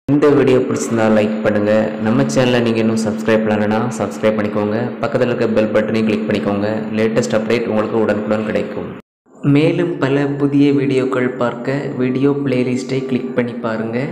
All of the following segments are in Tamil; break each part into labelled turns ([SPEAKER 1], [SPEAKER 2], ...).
[SPEAKER 1] இந்த வீடியோ பிடிச்சிருந்தா லைக் பண்ணுங்கள் நம்ம சேனலை நீங்கள் இன்னும் சப்ஸ்கிரைப் பண்ணலைன்னா சப்ஸ்கிரைப் பண்ணிக்கோங்க பக்கத்தில் இருக்க பெல் பட்டனையும் கிளிக் பண்ணிக்கோங்க லேட்டஸ்ட் அப்டேட் உங்களுக்கு உடனுக்குடன் கிடைக்கும் மேலும் பல புதிய வீடியோக்கள் பார்க்க வீடியோ பிளேலிஸ்ட்டை கிளிக் பண்ணி பாருங்கள்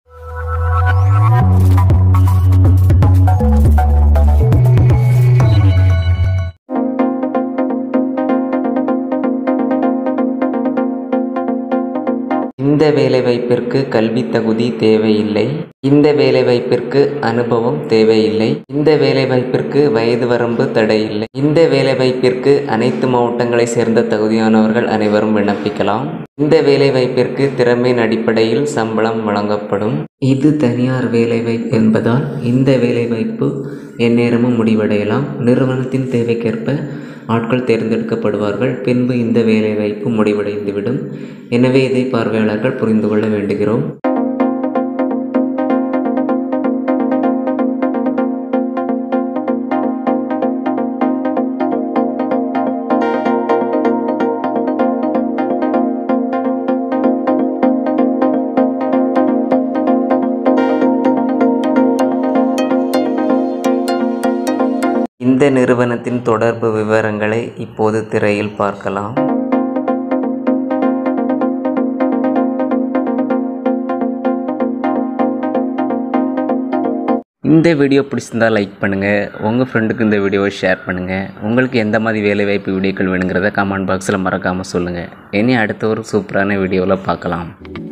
[SPEAKER 1] இந்த வேலைவாய்ப்பிற்கு கல்வி தகுதி தேவையில்லை இந்த வேலைவாய்ப்பிற்கு அனுபவம் தேவையில்லை இந்த வேலைவாய்ப்பிற்கு வயது வரம்பு தடையில்லை இந்த வேலைவாய்ப்பிற்கு அனைத்து மாவட்டங்களை சேர்ந்த தகுதியானவர்கள் அனைவரும் விண்ணப்பிக்கலாம் இந்த வேலைவாய்ப்பிற்கு திறமையின் அடிப்படையில் சம்பளம் வழங்கப்படும் இது தனியார் வேலைவாய்ப்பு என்பதால் இந்த வேலைவாய்ப்பு எந்நேரமும் முடிவடையலாம் நிறுவனத்தின் தேவைக்கேற்ப ஆட்கள் தேர்ந்தெடுக்கப்படுவார்கள் பின்பு இந்த வேலைவாய்ப்பு முடிவடைந்துவிடும் எனவே இதை பார்வையாளர்கள் புரிந்து கொள்ள வேண்டுகிறோம் இந்த நிறுவனத்தின் தொடர்பு விவரங்களை இப்போது திரையில் பார்க்கலாம் இந்த வீடியோ பிடிச்சிருந்தா லைக் பண்ணுங்கள் உங்கள் ஃப்ரெண்டுக்கு இந்த வீடியோவை ஷேர் பண்ணுங்கள் உங்களுக்கு எந்த மாதிரி வேலைவாய்ப்பு வீடியோக்கள் வேணுங்கிறத கமெண்ட் பாக்ஸில் மறக்காமல் சொல்லுங்கள் இனி அடுத்த ஒரு சூப்பரான வீடியோவில் பார்க்கலாம்